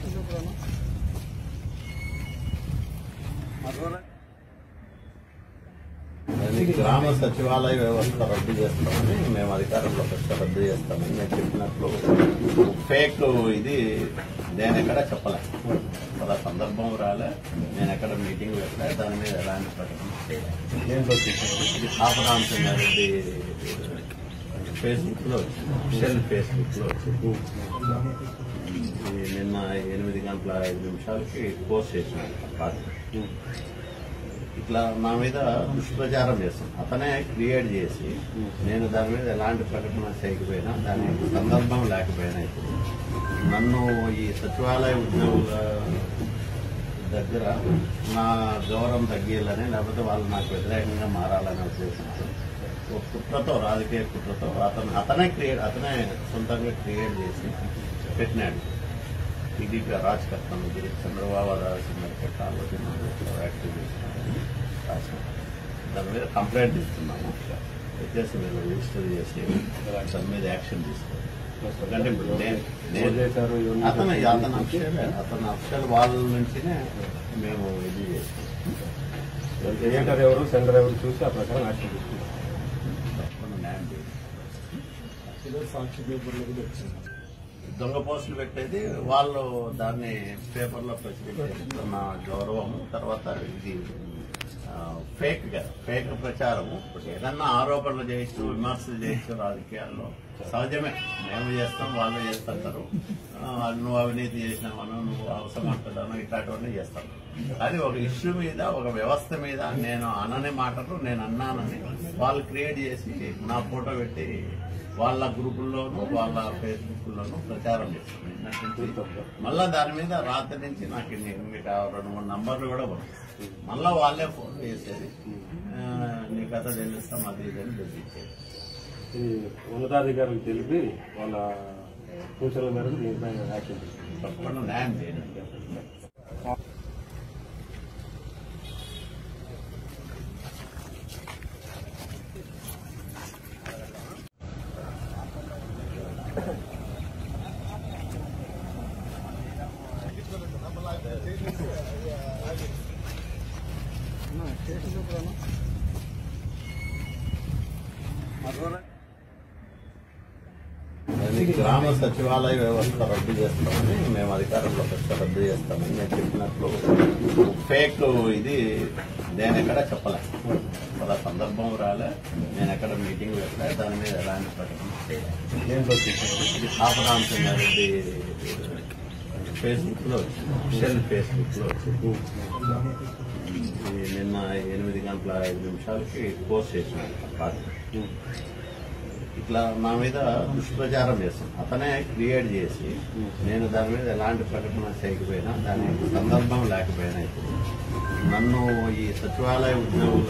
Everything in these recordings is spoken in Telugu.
అది గ్రామ సచివాలయ వ్యవస్థ రద్దు చేస్తామని మేము అధికారంలోకి వస్తే రద్దు చేస్తామని నేను చెప్పినట్లు ఫేక్ ఇది నేను ఎక్కడ చెప్పలే అలా సందర్భం రాలే నేను ఎక్కడ మీటింగ్ పెట్టలే దాని మీద ఎలాంటి ప్రకటన చేయలే ఇది ఆపరామచంద్రారెడ్డి ఫేస్బుక్ లో అఫిషియల్ ఫేస్బుక్ లో వచ్చింది. ఇది నిన్న ఎనిమిది గంటల ఐదు నిమిషాలకి పోస్ట్ చేసిన పార్టీ ఇట్లా నా మీద దుష్ప్రచారం చేస్తాను అతనే క్రియేట్ చేసి నేను దాని మీద ఎలాంటి ప్రకటన చేయకపోయినా దాని సందర్భం లేకపోయినా ఇప్పుడు నన్ను ఈ సచివాలయ ఉద్యోగుల దగ్గర నా గౌరవం తగ్గియాలని లేకపోతే వాళ్ళు నాకు వ్యతిరేకంగా మారాలనే ఉద్దేశంతో ఒక కుట్రతో రాజకీయ కుట్రతో అతను అతనే క్రియేట్ అతనే సొంతంగా క్రియేట్ చేసి పెట్టినాడు టీడీపీ రాజకర్తల గురించి చంద్రబాబు రాసిన ఆలోచన యాక్టివ్ చేసినారని రాసినాం దాని మీద కంప్లైంట్ ఇస్తున్నాము వచ్చేసి మీరు రిజిస్టర్ చేసి దాని మీద యాక్షన్ తీసుకోవాలి ఎందుకంటే ఇప్పుడు నేను నేను అతను అతను అక్షరాలు అతను అక్షరాలు వాళ్ళ నుంచినే మేము ఇది చేస్తాం క్రియేటర్ ఎవరు సెంటర్ ఎవరు చూసి ఆ ప్రకారం యాక్షన్ తీసుకుంటాం తప్పకుండా న్యాయం చేయాలి సాక్షి పేపర్లో కూడా వచ్చింది దొంగ పోస్టులు పెట్టేది వాళ్ళు దాన్ని పేపర్లో ప్రచురించేది నా గౌరవం తర్వాత ఇది ఫేక్ గా ఫేక్ ప్రచారము ఇప్పుడు ఏదన్నా ఆరోపణలు చేయొచ్చు విమర్శలు చేయొచ్చు రాజకీయాల్లో సహజమే మేము చేస్తాం వాళ్ళు చేస్తుంటారు ఆ, నువ్వు అవినీతి చేసినావను నువ్వు అవసరమంటున్నాను ఇట్లాంటివన్నీ చేస్తాను అది ఒక ఇష్యూ మీద ఒక వ్యవస్థ మీద నేను అనని మాటలు నేను అన్నానని వాళ్ళు క్రియేట్ చేసి నా ఫోటో పెట్టి వాళ్ళ గ్రూపుల్లోనూ వాళ్ళ ఫేస్బుక్లోనూ ప్రచారం చేస్తున్నారు మళ్ళా దాని మీద రాత్రి నుంచి నాకు ఇన్ని మీకు ఆ రెండు మూడు నంబర్లు కూడా పంపిస్తారు మళ్ళా వాళ్ళే ఫోన్ చేసేది ఆ, నీ కథ తెలుస్తాం అది ఇది అని బెదిరించేది ఈ ఉన్నతాధికారులకు తెలిపి వాళ్ళ సూచనల మేరకు దీనిపై యాక్షన్ తీసుకుంటాం తప్పకుండా న్యాయం చేయండి అది గ్రామ సచివాలయ వ్యవస్థ రద్దు చేస్తామని మేము అధికారంలోకి వస్తే రద్దు చేస్తామని నేను చెప్పినట్లు ఫేక్ ఇది నేను ఎక్కడ చెప్పలే అలా సందర్భం రాలే నేను ఎక్కడ మీటింగ్ పెట్టలే దాని మీద ఎలాంటి ప్రకటన చేయలే ఇది ఆపరామచంద్రారెడ్డి ఫేస్బుక్ లో వచ్చింది అఫిషియల్ ఫేస్బుక్ లో వచ్చింది ఇది నిన్న ఎనిమిది గంటల ఐదు నిమిషాలకి పోస్ట్ చేసిన పార్టీ ఇట్లా నా మీద దుష్ప్రచారం చేస్తాను అతనే క్రియేట్ చేసి నేను దాని మీద ఎలాంటి ప్రకటన చేయకపోయినా దాని సందర్భం లేకపోయినా ఇప్పుడు నన్ను ఈ సచివాలయ ఉద్యోగుల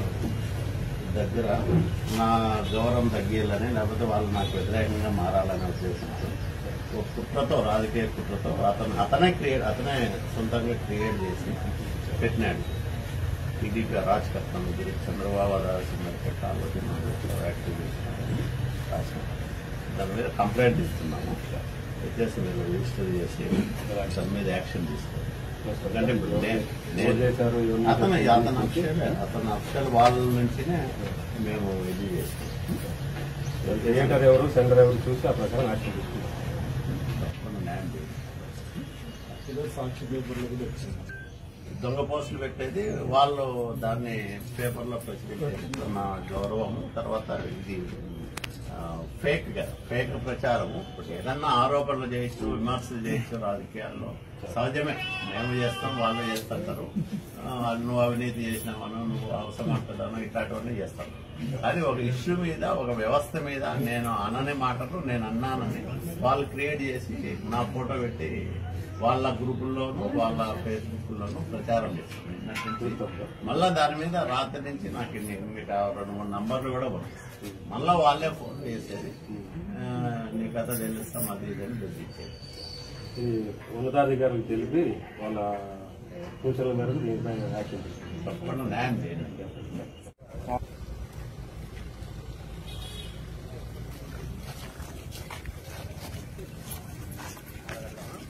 దగ్గర నా గౌరవం తగ్గియాలని లేకపోతే వాళ్ళు నాకు వ్యతిరేకంగా మారాలనే ఉద్దేశంతో ఒక కుట్రతో రాజకీయ కుట్రతో అతను అతనే క్రియేట్ అతనే సొంతంగా క్రియేట్ చేసి పెట్టినాడు టీడీపీ రాజకర్తల గురించి చంద్రబాబు రాసిన ఆలోచన యాక్టివ్ చేసినారని రాసినాం దాని మీద కంప్లైంట్ ఇస్తున్నాము వచ్చేసి మీరు రిజిస్టర్ చేసి దాని మీద యాక్షన్ తీసుకోవాలి ఎందుకంటే ఇప్పుడు నేను నేను అతను అతను అక్షరాలు అతను అక్షరాలు వాళ్ళ నుంచినే మేము ఇది చేస్తాం క్రియేటర్ ఎవరు సెంటర్ ఎవరు చూసి ఆ ప్రకారం యాక్షన్ తీసుకుంటాం తప్పకుండా న్యాయం చేయాలి సాక్షి పేపర్లో కూడా వచ్చింది దొంగ పోస్టులు పెట్టేది వాళ్ళు దాన్ని పేపర్లో ప్రచురించేది నా గౌరవం తర్వాత ఇది ఫేక్ గా ఫేక్ ప్రచారము ఇప్పుడు ఏదన్నా ఆరోపణలు చేయొచ్చు విమర్శలు చేయొచ్చు రాజకీయాల్లో సహజమే మేము చేస్తాం వాళ్ళు చేస్తుంటారు ఆ, నువ్వు అవినీతి చేసినావను నువ్వు అవసరమంటున్నాను ఇట్లాంటివన్నీ చేస్తాను అది ఒక ఇష్యూ మీద ఒక వ్యవస్థ మీద నేను అనని మాటలు నేను అన్నానని వాళ్ళు క్రియేట్ చేసి నా ఫోటో పెట్టి వాళ్ళ గ్రూపుల్లోనూ వాళ్ళ ఫేస్బుక్లోనూ ప్రచారం చేస్తున్నారు మళ్ళా దాని మీద రాత్రి నుంచి నాకు ఇన్ని మీకు ఆ రెండు మూడు నంబర్లు కూడా పంపిస్తారు మళ్ళా వాళ్ళే ఫోన్ చేసేది ఆ, నీ కథ తెలుస్తాం అది ఇది అని బెదిరించేది ఈ ఉన్నతాధికారులకు తెలిపి వాళ్ళ సూచనల మేరకు దీనిపై యాక్షన్ తీసుకుంటాం తప్పకుండా న్యాయం చేయండి